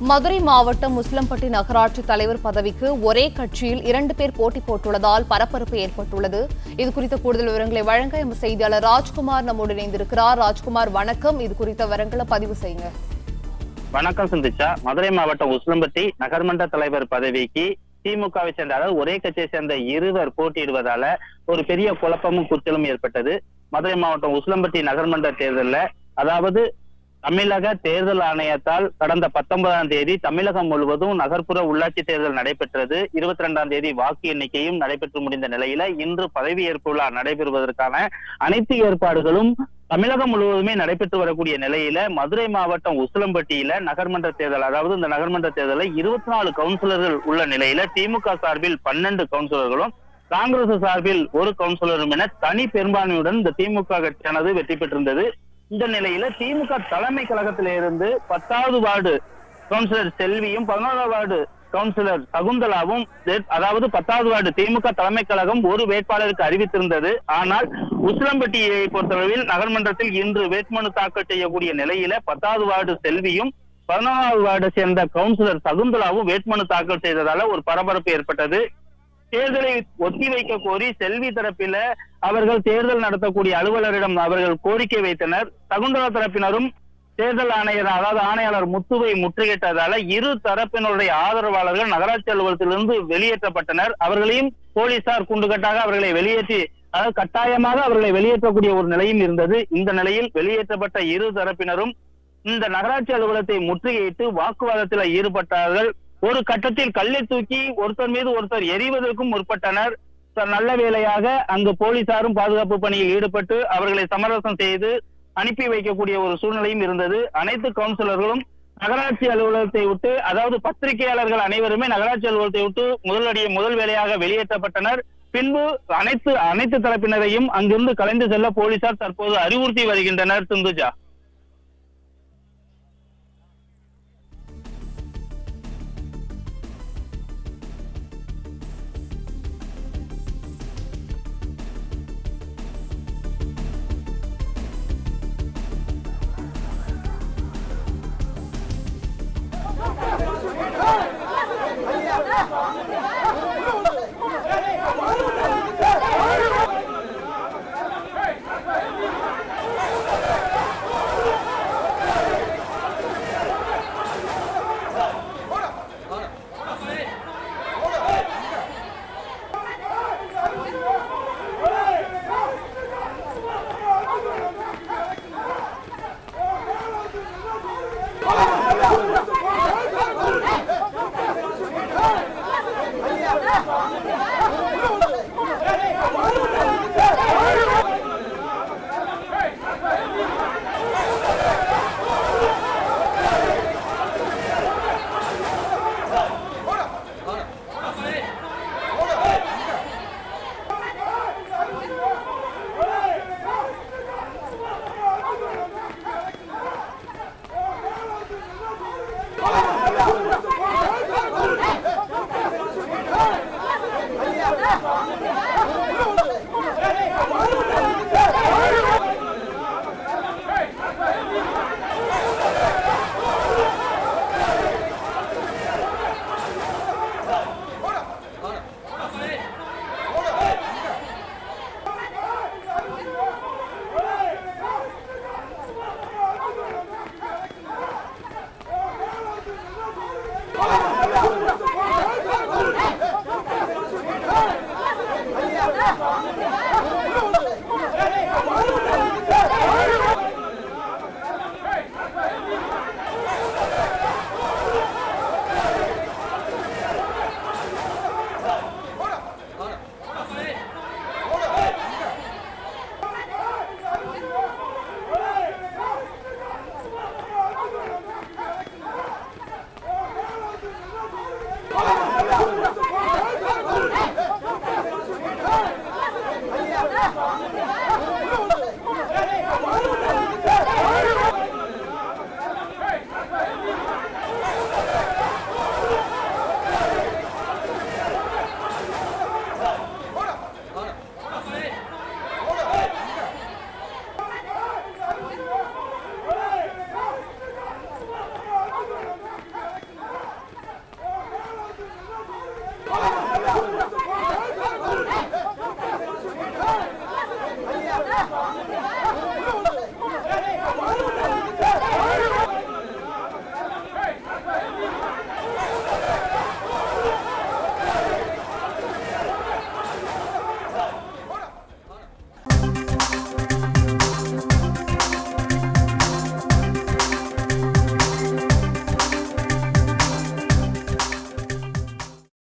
மதுரை மாவட்டம் முஸ்லம்பட்டி நகராட்சி தலைவர் பதவிக்கு ஒரே கட்சியில் இரண்டு பேர் போட்டி போட்டுள்ளதால் பரபரப்பு ஏற்பட்டுள்ளது இது குறித்த கூடுதல் விவரங்களை வழங்க எமது செய்தியாளர் ராஜ்குமார் நம்மோடு இணைந்திருக்கிறார் ராஜ்குமார் வணக்கம் இது குறித்த விவரங்களை பதிவு செய்யுங்க வணக்கம் சந்திச்சா மதுரை மாவட்டம் உஸ்லம்பட்டி நகர்மன்ற தலைவர் பதவிக்கு திமுகவை சேர்ந்த அதாவது ஒரே கட்சியை சேர்ந்த இருவர் போட்டியிடுவதால ஒரு பெரிய குழப்பமும் குச்சலும் ஏற்பட்டது மதுரை மாவட்டம் உஸ்லம்பட்டி நகர்மன்ற தேர்தல்ல அதாவது தமிழக தேர்தல் ஆணையத்தால் கடந்த பத்தொன்பதாம் தேதி தமிழகம் முழுவதும் நகர்ப்புற உள்ளாட்சி தேர்தல் நடைபெற்றது இருபத்தி ரெண்டாம் தேதி வாக்கு எண்ணிக்கையும் நடைபெற்று முடிந்த நிலையில இன்று பதவியேற்பு விழா நடைபெறுவதற்கான அனைத்து ஏற்பாடுகளும் தமிழகம் முழுவதுமே நடைபெற்று வரக்கூடிய நிலையில மதுரை மாவட்டம் உசிலம்பட்டியில நகர்மன்ற தேர்தல் அதாவது இந்த நகர்மன்ற தேர்தலில் இருபத்தி நாலு கவுன்சிலர்கள் உள்ள நிலையில திமுக சார்பில் பன்னெண்டு கவுன்சிலர்களும் காங்கிரஸ் சார்பில் ஒரு கவுன்சிலரும் என தனி பெரும்பான்மையுடன் இந்த திமுக கட்சியானது வெற்றி பெற்றிருந்தது இந்த நிலையில திமுக தலைமை கழகத்தில இருந்து பத்தாவது வார்டு கவுன்சிலர் செல்வியும் பதினோராவது வார்டு கவுன்சிலர் சகுந்தலாவும் தே- அதாவது பத்தாவது வார்டு திமுக தலைமை கழகம் ஒரு வேட்பாளருக்கு அறிவித்திருந்தது ஆனால் உசிலம்பட்டியை பொறுத்தளவில் நகர்மன்றத்தில் இன்று வேட்புமனு தாக்கல் செய்யக்கூடிய நிலையில பத்தாவது வார்டு செல்வியும் பதினோராவது வார்டை சேர்ந்த கவுன்சிலர் சகுந்தலாவும் வேட்புமனு தாக்கல் செய்ததால ஒரு பரபரப்பு ஏற்பட்டது தேர்தலை ஒத்திவைக்க கோரி செல்வி தரப்பில அவர்கள் தேர்தல் நடத்தக்கூடிய அலுவலரிடம் அவர்கள் கோரிக்கை வைத்தனர் சகுந்தலா தரப்பினரும் தேர்தல் ஆணையர் அதாவது ஆணையாளர் முத்துவை முற்றுகையிட்டதால இரு தரப்பினருடைய ஆதரவாளர்கள் நகராட்சி அலுவலகத்திலிருந்து வெளியேற்றப்பட்டனர் அவர்களையும் போலீசார் குண்டுகட்டாக அவர்களை வெளியேற்றி அதாவது கட்டாயமாக அவர்களை வெளியேற்றக்கூடிய ஒரு நிலையும் இருந்தது இந்த நிலையில் வெளியேற்றப்பட்ட இரு தரப்பினரும் இந்த நகராட்சி அலுவலகத்தை முற்றுகையிட்டு வாக்குவாதத்தில் ஈடுபட்டார்கள் ஒரு கட்டத்தில் கல்லை தூக்கி ஒருத்தர் மீது ஒருத்தர் எறிவதற்கும் முற்பட்டனர் ச- நல்ல வேளையாக அங்கு போலீசாரும் பாதுகாப்பு பணியில் ஈடுபட்டு அவர்களை சமரசம் செய்து அனுப்பி வைக்கக்கூடிய ஒரு சூழ்நிலையும் இருந்தது அனைத்து கவுன்சிலர்களும் நகராட்சி அலுவலகத்தை விட்டு அதாவது பத்திரிகையாளர்கள் அனைவருமே நகராட்சி அலுவலகத்தை விட்டு முதலடிய முதல் வேலையாக வெளியேற்றப்பட்டனர் பின்பு அனைத்து அனைத்து தரப்பினரையும் அங்கிருந்து கலைந்து செல்ல போலீசார் தற்போது அறிவுறுத்தி வருகின்றனர் சிந்துஜா